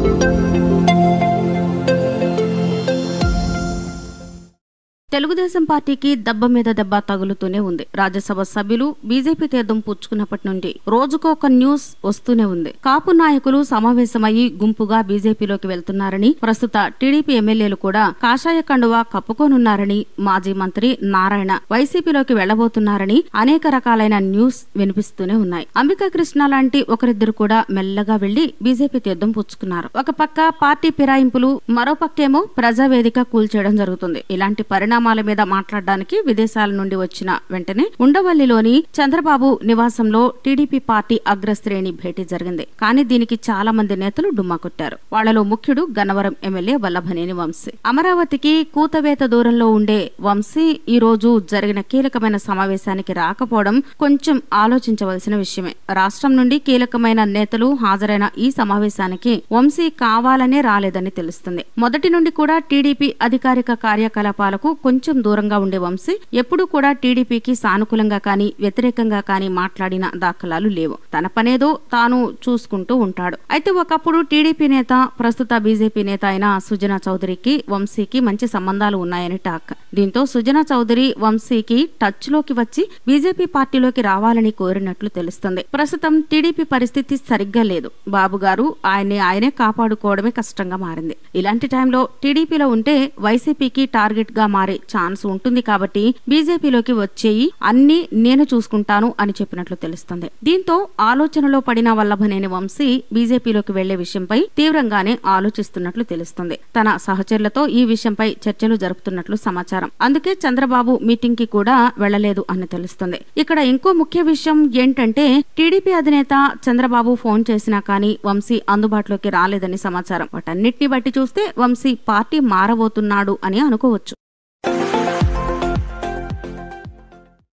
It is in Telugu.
తెలుగుదేశం పార్టీకి దెబ్బ మీద దెబ్బ తగులుతూనే ఉంది రాజ్యసభ సభ్యులు బీజేపీ తీర్థం పుచ్చుకున్నప్పటి నుండి రోజుకో ఒక న్యూస్ వస్తూనే ఉంది కాపు నాయకులు సమావేశమయ్యి గుంపుగా బీజేపీలోకి వెళ్తున్నారని ప్రస్తుత టీడీపీ ఎమ్మెల్యేలు కూడా కాషాయ కండువా కప్పుకోనున్నారని మాజీ మంత్రి నారాయణ వైసీపీలోకి వెళ్లబోతున్నారని అనేక రకాలైన న్యూస్ వినిపిస్తూనే ఉన్నాయి అంబికా కృష్ణ లాంటి ఒకరిద్దరు కూడా మెల్లగా వెళ్లి బీజేపీ తీర్థం పుచ్చుకున్నారు ఒక పక్క పార్టీ ఫిరాయింపులు మరో పక్కేమో ప్రజావేదిక కూల్చేయడం జరుగుతుంది ఇలాంటి పరిణామాల మీద మాట్లాడడానికి విదేశాల నుండి వచ్చిన వెంటనే ఉండవల్లిలోని చంద్రబాబు నివాసంలో టీడీపీ పార్టీ అగ్రశ్రేణి భేటీ జరిగింది కానీ దీనికి చాలా మంది నేతలు డుమ్మా కొట్టారు వాళ్లలో ముఖ్యుడు గన్నవరం ఎమ్మెల్యే వల్లభనేని వంశీ అమరావతికి కూతవేత దూరంలో ఉండే వంశీ ఈ రోజు జరిగిన కీలకమైన సమావేశానికి రాకపోవడం కొంచెం ఆలోచించవలసిన విషయమే రాష్ట్రం నుండి కీలకమైన నేతలు హాజరైన ఈ సమావేశానికి వంశీ కావాలనే రాలేదని తెలుస్తుంది మొదటి నుండి కూడా టీడీపీ అధికారిక కార్యకలాపాలకు కొంచెం దూరంగా ఉండే వంశీ ఎప్పుడూ కూడా టీడీపీకి సానుకూలంగా కానీ వ్యతిరేకంగా కానీ మాట్లాడిన దాఖలాలు లేవు తన పనేదో తాను చూసుకుంటూ ఉంటాడు అయితే ఒకప్పుడు టీడీపీ నేత ప్రస్తుత బీజేపీ నేత అయిన సుజనా చౌదరికి వంశీకి మంచి సంబంధాలు ఉన్నాయని టాక్ దీంతో సుజనా చౌదరి వంశీకి టచ్ లోకి వచ్చి బీజేపీ పార్టీలోకి రావాలని కోరినట్లు తెలుస్తుంది ప్రస్తుతం టీడీపీ పరిస్థితి సరిగ్గా లేదు బాబు గారు ఆయన్ని ఆయనే కాపాడుకోవడమే కష్టంగా మారింది ఇలాంటి టైంలో టీడీపీలో ఉంటే వైసీపీకి టార్గెట్ గా మారే ఛాన్స్ ఉంటుంది కాబట్టి బీజేపీలోకి వచ్చేయి అన్ని నేను చూసుకుంటాను అని చెప్పినట్లు తెలుస్తుంది దీంతో ఆలోచనలో పడిన వల్లభనేని వంశీ బీజేపీలోకి వెళ్లే విషయంపై తీవ్రంగానే ఆలోచిస్తున్నట్లు తెలుస్తుంది తన సహచరులతో ఈ విషయంపై చర్చలు జరుపుతున్నట్లు సమాచారం అందుకే చంద్రబాబు మీటింగ్ కి కూడా వెళ్లలేదు అని తెలుస్తుంది ఇక్కడ ఇంకో ముఖ్య విషయం ఏంటంటే టీడీపీ అధినేత చంద్రబాబు ఫోన్ చేసినా కానీ వంశీ అందుబాటులోకి రాలేదని సమాచారం వాటన్నిటిని బట్టి చూస్తే వంశీ పార్టీ మారబోతున్నాడు అని అనుకోవచ్చు